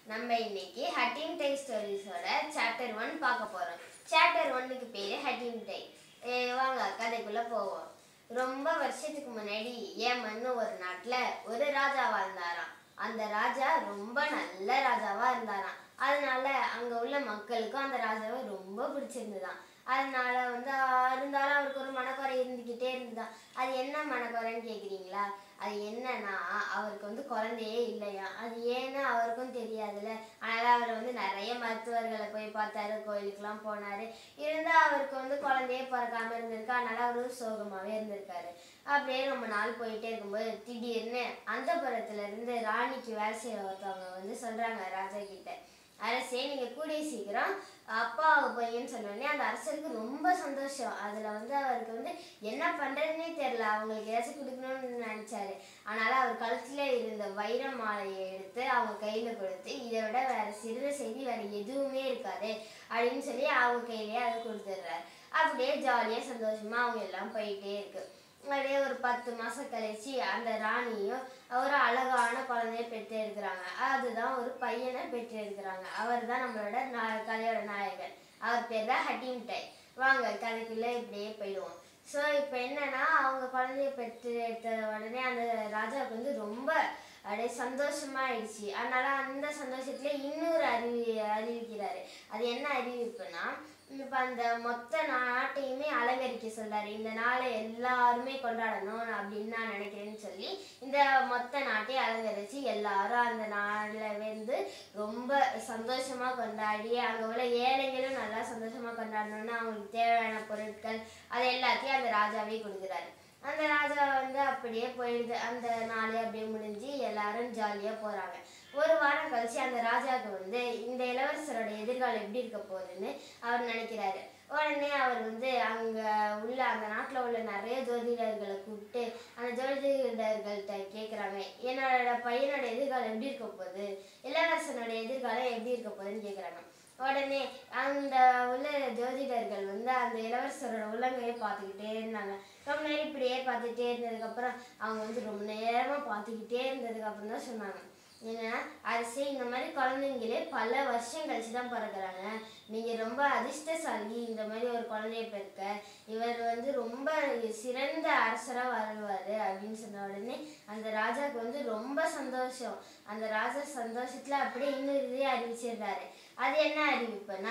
நம்ம இன்னைக்கு ஹட்டிங் டை ஸ்டோரிஸோட சாப்டர் ஒன் பார்க்க போறோம் சாப்டர் ஒன்னுக்கு பேரு ஹட்டிங் டை வாங்க கதைக்குள்ள போவோம் ரொம்ப வருஷத்துக்கு முன்னாடி ஏமன்னு ஒரு நாட்டுல ஒரு ராஜா வாழ்ந்தாராம் அந்த ராஜா ரொம்ப நல்ல ராஜாவா இருந்தாராம் அதனால அங்க உள்ள மக்களுக்கும் அந்த ராஜாவை ரொம்ப பிடிச்சிருந்துதான் அதனால வந்து ஆஹ், இருந்தாலும் அவருக்கு ஒரு மனக்குறை இருந்துக்கிட்டே இருந்துதான் அது என்ன மனக்குறைன்னு கேக்குறீங்களா அது என்னன்னா அவருக்கு வந்து குழந்தையே இல்லையா அது ஏன்னு அவருக்கும் தெரியாதுல்ல அதனால அவர் வந்து நிறைய மருத்துவர்களை போய் பார்த்தாரு கோயிலுக்குலாம் போனாரு இருந்தா அவருக்கு வந்து குழந்தையே பிறக்காம இருந்திருக்கு அதனால அவரு சோகமாவே இருந்திருக்காரு அப்படியே ரொம்ப நாள் போயிட்டே இருக்கும்போது திடீர்னு அந்த இருந்து ராணிக்கு வேலை செய்ய ஒருத்தவங்க வந்து சொல்றாங்க ராஜா கிட்ட அரசே நீங்க கூடிய சீக்கிரம் அப்பா பையன்னு சொன்னோடனே அந்த அரசருக்கு ரொம்ப சந்தோஷம் அதுல வந்து அவருக்கு வந்து என்ன பண்றதுன்னே தெரியல அவங்களுக்கு ஏதாச்சும் கொடுக்கணும்னு நினைச்சாரு அதனால அவர் கழுத்துல இருந்த வைர மாலையை எடுத்து அவங்க கையில கொடுத்து இதை விட வேற சிறிது செய்தி வேற எதுவுமே இருக்காது அப்படின்னு சொல்லி அவங்க கையிலேயே அதை கொடுத்துடுறாரு அப்படியே ஜாலியா சந்தோஷமா அவங்க எல்லாம் போயிட்டே இருக்கு அப்படியே ஒரு பத்து மாசம் கழிச்சு அந்த ராணியும் ஒரு அழகான குழந்தைய பெற்று எடுக்கிறாங்க அதுதான் ஒரு பையனை பெற்று எடுக்கிறாங்க அவர் தான் நம்மளோட நா- கதையோட நாயகன் அவர் பேர் தான் ஹட்டீம் டை வாங்க கதைக்குள்ள இப்படியே போயிடுவோம் ஸோ இப்போ என்னன்னா அவங்க குழந்தைய பெற்று எடுத்த உடனே அந்த ராஜாவுக்கு வந்து ரொம்ப அப்படியே சந்தோஷமா ஆயிடுச்சு அதனால அந்த சந்தோஷத்துல இன்னொரு அறிவி அறிவிக்கிறாரு அது என்ன அறிவிப்புனா இப்ப அந்த மொத்த நாட்டையுமே அலங்கரிக்க சொல்றாரு இந்த நாளை எல்லாருமே கொண்டாடணும் அப்படின்னு நான் நினைக்கிறேன்னு சொல்லி இந்த மொத்த நாட்டையும் அலங்கரிச்சு எல்லாரும் அந்த நாள்ல வந்து ரொம்ப சந்தோஷமா கொண்டாடி அங்க உள்ள ஏழைகளும் நல்லா சந்தோஷமா கொண்டாடணும்னு அவங்களுக்கு தேவையான பொருட்கள் அது எல்லாத்தையும் அந்த ராஜாவே கொடுக்குறாரு அந்த ராஜா வந்து அப்படியே போயிடுது அந்த நாளே அப்படியே முடிஞ்சு எல்லாரும் ஜாலியா போறாங்க ஒரு வாரம் கழிச்சு அந்த ராஜாவுக்கு வந்து இந்த இளவரசரோட எதிர்காலம் எப்படி இருக்க போகுதுன்னு அவர் நினைக்கிறாரு உடனே அவர் வந்து அங்க உள்ள அந்த நாட்டுல உள்ள நிறைய ஜோதிடர்களை கூப்பிட்டு அந்த ஜோதிடர்கள்ட்ட கேக்குறாங்க என்னோட பையனோட எதிர்காலம் எப்படி இருக்க போகுது இளவரசனோட எதிர்காலம் எப்படி இருக்க போகுதுன்னு கேக்குறாங்க உடனே அந்த உள்ள ஜோதிடர்கள் வந்து அந்த இளவரசரோட உள்ளங்கையை பார்த்துக்கிட்டே இருந்தாங்க ரொம்ப நேரம் இப்படியே பார்த்துக்கிட்டே இருந்ததுக்கப்புறம் அவங்க வந்து ரொம்ப நேரமா பார்த்துக்கிட்டே இருந்ததுக்கு அப்புறம் தான் சொன்னாங்க என்னன்னா அரசே இந்த மாதிரி குழந்தைங்களே பல வருஷம் கழிச்சு தான் பிறக்கிறாங்க நீங்க ரொம்ப அதிர்ஷ்டசாலி இந்த மாதிரி ஒரு குழந்தைய பெற்க இவர் வந்து ரொம்ப சிறந்த அரசரா வருவாரு அப்படின்னு சொன்ன உடனே அந்த ராஜாவுக்கு வந்து ரொம்ப சந்தோஷம் அந்த ராஜா சந்தோஷத்துல அப்படியே இன்னொரு இதே அறிவிச்சிடுறாரு அது என்ன அறிவிப்புனா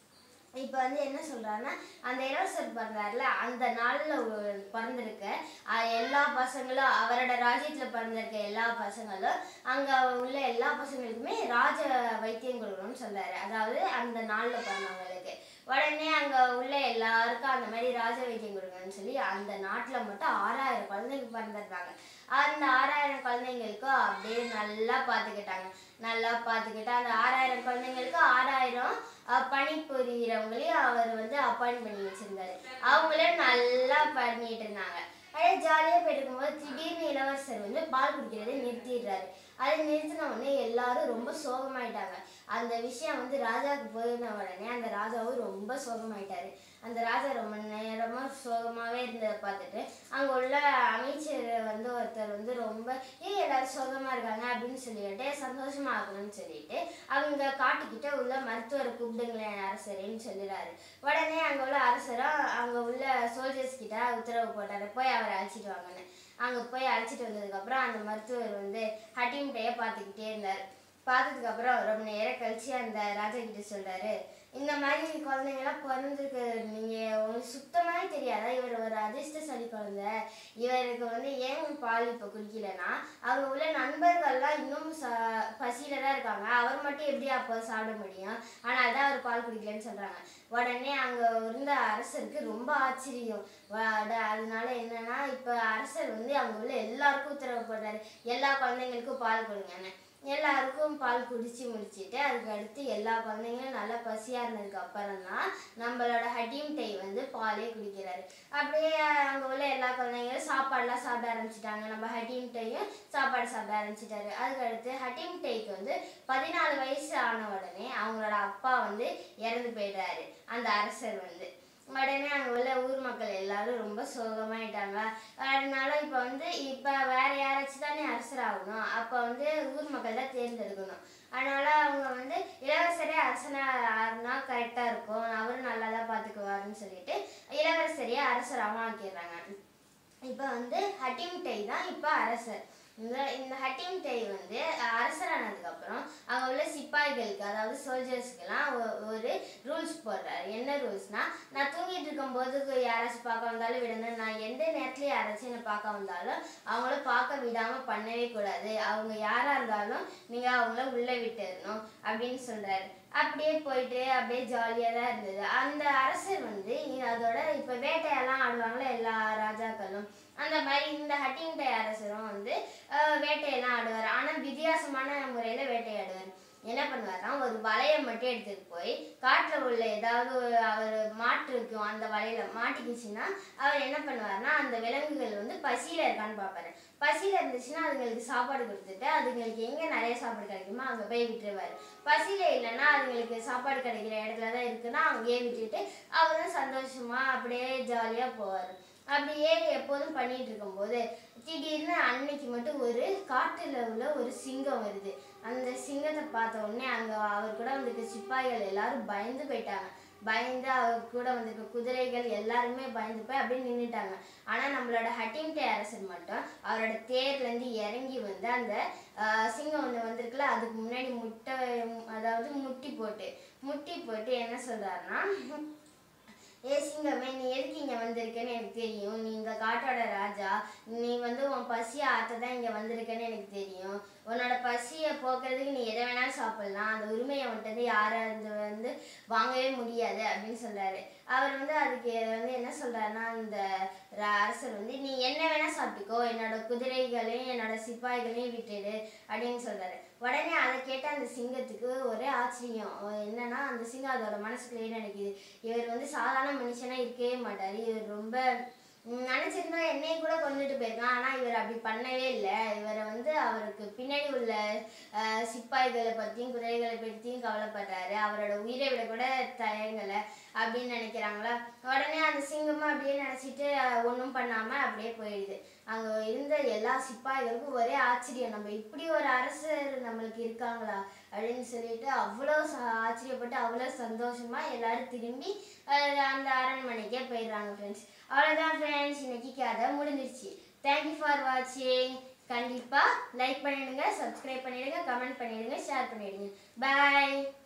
இப்போ வந்து என்ன சொல்றாருன்னா அந்த இளவரசர் பிறந்தாருல அந்த நாள்ல ஒரு பிறந்திருக்க அஹ், எல்லா பசங்களும் அவரோட ராஜ்யத்துல பிறந்திருக்க எல்லா பசங்களும் அங்க உள்ள எல்லா பசங்களுக்குமே ராஜ வைத்தியம் கொடுக்கணும்னு சொல்றாரு அதாவது அந்த நாள்ல பிறந்தவங்களுக்கு உடனே அங்க உள்ள எல்லாருக்கும் அந்த மாதிரி ராஜ வைத்தியம் கொடுக்கணும்னு சொல்லி அந்த நாட்டுல மட்டும் ஆறாயிரம் குழந்தைங்க பிறந்திருந்தாங்க அந்த ஆறாயிரம் குழந்தைங்களுக்கும் அப்படியே நல்லா பார்த்துக்கிட்டாங்க நல்லா பார்த்துக்கிட்டு அந்த ஆறாயிரம் குழந்தைங்களுக்கு ஆறாயிரம் அஹ், பணிபுரியறவங்களையும் அவர் வந்து அப்பாயிண்ட் பண்ணி வச்சிருந்தாரு அவங்களே நல்லா பண்ணிட்டு இருந்தாங்க அப்படியே ஜாலியாக போயிட்டு இருக்கும்போது திடீர்னு இளவரசர் வந்து பால் குடிக்கிறதை நிறுத்திடுறாரு அதை நிறுத்தின உடனே எல்லாரும் ரொம்ப சோகமாயிட்டாங்க அந்த விஷயம் வந்து ராஜாவுக்கு போயிருந்த உடனே அந்த ராஜாவும் ரொம்ப சோகமாயிட்டாரு அந்த ராஜா ரொம்ப நேரமா சோகமாவே இருந்ததை பார்த்துட்டு அங்க உள்ள அமைச்சர் வந்து ஒருத்தர் வந்து ரொம்ப ஏன் எல்லாரும் சோகமா இருக்காங்க அப்படின்னு சொல்லிட்டு சந்தோஷமா ஆகணும்னு சொல்லிட்டு அவங்க காட்டுக்கிட்ட உள்ள மருத்துவரை கூப்பிடுங்களேன் அரசரேன்னு சொல்லிடுறாரு உடனே அங்க உள்ள அரசரும் அங்க உள்ள சோல்ஜர்ஸ் கிட்ட உத்தரவு போட்டாரு போய் அவரை அழைச்சிட்டு வாங்கன்னு அங்க போய் அழைச்சிட்டு வந்ததுக்கு அப்புறம் அந்த மருத்துவர் வந்து ஹட்டீம் டேய பார்த்துக்கிட்டே இருந்தார் பார்த்ததுக்கு அப்புறம் ரொம்ப நேரம் கழிச்சு அந்த ராஜா கிட்ட சொல்றாரு இந்த மாதிரி குழந்தைங்கலாம் பிறந்திருக்கு நீங்க உங்களுக்கு சுத்தமாவே தெரியாதா இவர் ஒரு அதிர்ஷ்டசாலி குழந்தை இவருக்கு வந்து ஏன் பால் இப்போ குடிக்கலன்னா அவங்க உள்ள நண்பர்கள்லாம் இன்னும் ச பசியில தான் இருக்காங்க அவர் மட்டும் எப்படி அப்போ சாப்பிட முடியும் ஆனால் தான் அவர் பால் குடிக்கலன்னு சொல்றாங்க உடனே அங்க இருந்த அரசருக்கு ரொம்ப ஆச்சரியம் வ- அட- அதனால என்னன்னா இப்ப அரசர் வந்து அங்க உள்ள எல்லாருக்கும் உத்தரவு போடுறாரு எல்லா குழந்தைங்களுக்கும் பால் கொடுங்கன்னு எல்லாருக்கும் பால் குடிச்சு முடிச்சிட்டு அதுக்கு அடுத்து எல்லா குழந்தைங்களும் நல்லா பசியா இருந்ததுக்கு அப்புறம் தான் நம்மளோட ஹட்டீம் டை வந்து பாலே குடிக்கிறாரு அப்படியே அங்க உள்ள எல்லா குழந்தைங்களும் சாப்பாடுலாம் சாப்பிட ஆரம்பிச்சிட்டாங்க நம்ம ஹட்டீம் டையும் சாப்பாடு சாப்பிட ஆரம்பிச்சிட்டாரு அதுக்கு அடுத்து ஹட்டீம் டைக்கு வந்து பதினாலு வயசு ஆன உடனே அவங்களோட அப்பா வந்து இறந்து போயிடுறாரு அந்த அரசர் வந்து உடனே அங்கே உள்ள ஊர் மக்கள் எல்லாரும் ரொம்ப சோகமாயிட்டாங்க அதனால இப்போ வந்து இப்போ வேற யாராச்சும் தானே அரசர் ஆகணும் அப்போ வந்து ஊர் மக்கள் தான் தேர்ந்தெடுக்கணும் அதனால அவங்க வந்து இளவரசரே அரசனா ஆனா கரெக்டாக இருக்கும் அவரும் நல்லா தான் பார்த்துக்குவாருன்னு சொல்லிட்டு இளவரசரையே அரசராகவும் ஆக்கிடுறாங்க இப்போ வந்து ஹட்டிம்டை தான் இப்போ அரசர் இந்த இந்த ஹட்டிம்டை வந்து அரசரானதுக்கப்புறம் அங்கே உள்ள சிப்பாய்களுக்கு அதாவது சோல்ஜர்ஸ்க்கெல்லாம் ஒரு ரூல்ஸ் போடுறாரு என்ன ரூல்ஸ்னா நான் தூங்கிட்டு இருக்கும்போது யாராச்சும் பார்க்க வந்தாலும் விடணும் நான் எந்த நேரத்துல யாராச்சும் என்னை பார்க்க வந்தாலும் அவங்கள பார்க்க விடாமல் பண்ணவே கூடாது அவங்க யாராக இருந்தாலும் நீங்கள் அவங்கள உள்ளே விட்டுறணும் அப்படின்னு சொல்கிறாரு அப்படியே போயிட்டு அப்படியே ஜாலியாக தான் இருந்தது அந்த அரசர் வந்து இ- அதோட இப்போ வேட்டையெல்லாம் ஆடுவாங்களே எல்லா ராஜாக்களும் அந்த மாதிரி இந்த ஹட்டிங்டை அரசரும் வந்து அஹ், வேட்டையெல்லாம் ஆடுவார் ஆனால் வித்தியாசமான முறையில் வேட்டையாடுவார் என்ன பண்ணுவார்னா ஒரு வலையை மட்டும் எடுத்துட்டு போய் காட்டில் உள்ள ஏதாவது ஒரு அவர் மாட்டிருக்கும் அந்த வலையில மாட்டிக்கிச்சுன்னா அவர் என்ன பண்ணுவார்னா அந்த விலங்குகள் வந்து பசியில் இருக்கான்னு பார்ப்பாரு பசியில் இருந்துச்சுன்னா அதுங்களுக்கு சாப்பாடு கொடுத்துட்டு அதுங்களுக்கு எங்கே நிறைய சாப்பாடு கிடைக்குமோ அங்கே போய் விட்டுருவாரு பசியில் இல்லைன்னா அதுங்களுக்கு சாப்பாடு கிடைக்கிற இடத்துல தான் இருக்குன்னா அங்கேயே விட்டுட்டு அவரும் சந்தோஷமா அப்படியே ஜாலியாக போவார் அப்படியே எப்போதும் பண்ணிட்டு இருக்கும்போது திடீர்னு அன்னைக்கு மட்டும் ஒரு காட்டுல உள்ள ஒரு சிங்கம் வருது அந்த சிங்கத்தை பார்த்த உடனே அங்க அவர் கூட வந்திருக்க சிப்பாய்கள் எல்லாரும் பயந்து போயிட்டாங்க பயந்து அவர் கூட வந்திருக்க குதிரைகள் எல்லாருமே பயந்து போய் அப்படியே நின்றுட்டாங்க ஆனா நம்மளோட ஹட்டிங்டே அரசர் மட்டும் அவரோட தேர்ல இருந்து இறங்கி வந்து அந்த ஆஹ், சிங்கம் ஒன்று வந்திருக்குல்ல அதுக்கு முன்னாடி முட்டை அதாவது முட்டி போட்டு முட்டி போட்டு என்ன சொல்றாருன்னா ஏ சிங்கமே நீ எதுக்கு இங்க வந்திருக்கேன்னு எனக்கு தெரியும் நீ இந்த காட்டோட ராஜா நீ வந்து உன் பசியை ஆத்த தான் இங்க வந்திருக்கேன்னு எனக்கு தெரியும் உன்னோட பசியை போக்குறதுக்கு நீ எதை வேணாலும் சாப்பிடலாம் அந்த உரிமையை வந்துட்டு யாரும் அது வந்து வாங்கவே முடியாது அப்படின்னு சொல்றாரு அவர் வந்து அதுக்கு வந்து என்ன சொல்றாருன்னா அந்த ர- அரசர் வந்து நீ என்ன வேணா சாப்பிட்டுக்கோ என்னோட குதிரைகளையும் என்னோட சிப்பாய்களையும் விட்டுடு அப்படின்னு சொல்றாரு உடனே அதை கேட்ட அந்த சிங்கத்துக்கு ஒரே ஆச்சரியம் அஹ் என்னன்னா அந்த சிங்கம் அதோட மனசுக்குள்ளேயே நினைக்குது இவர் வந்து சாதாரண மனுஷனா இருக்கவே மாட்டாரு இவர் ரொம்ப ம், நினைச்சிருந்தா என்னைய கூட கொண்டுட்டு போயிருக்கலாம் ஆனா இவர் அப்படி பண்ணவே இல்லை இவரை வந்து அவருக்கு பின்னாடி உள்ள அஹ், சிப்பாய்களை பத்தியும் குதிரைகளை பத்தியும் கவலைப்படுறாரு அவரோட உயிரை விட கூட தயங்கலை அப்படின்னு நினைக்கிறாங்களா உடனே அந்த சிங்கமும் அப்படியே நினைச்சிட்டு ஒன்றும் பண்ணாம அப்படியே போயிடுது அங்க இருந்த எல்லா சிப்பாய்களுக்கும் ஒரே ஆச்சரியம் நம்ம இப்படி ஒரு அரசர் நம்மளுக்கு இருக்காங்களா அப்படின்னு சொல்லிட்டு அவ்வளோ ச- ஆச்சரியப்பட்டு அவ்வளோ சந்தோஷமா எல்லாரும் திரும்பி அஹ், அந்த அரண்மனைக்கே போயிடுறாங்க ஃப்ரெண்ட்ஸ் அவ்வளோதான் ஃப்ரெண்ட்ஸ் இன்னைக்கு கதை முடிஞ்சிருச்சு தேங்க்யூ ஃபார் வாட்சிங் கண்டிப்பாக லைக் பண்ணிடுங்க சப்ஸ்கிரைப் பண்ணிடுங்க கமெண்ட் பண்ணிடுங்க ஷேர் பண்ணிடுங்க பாய்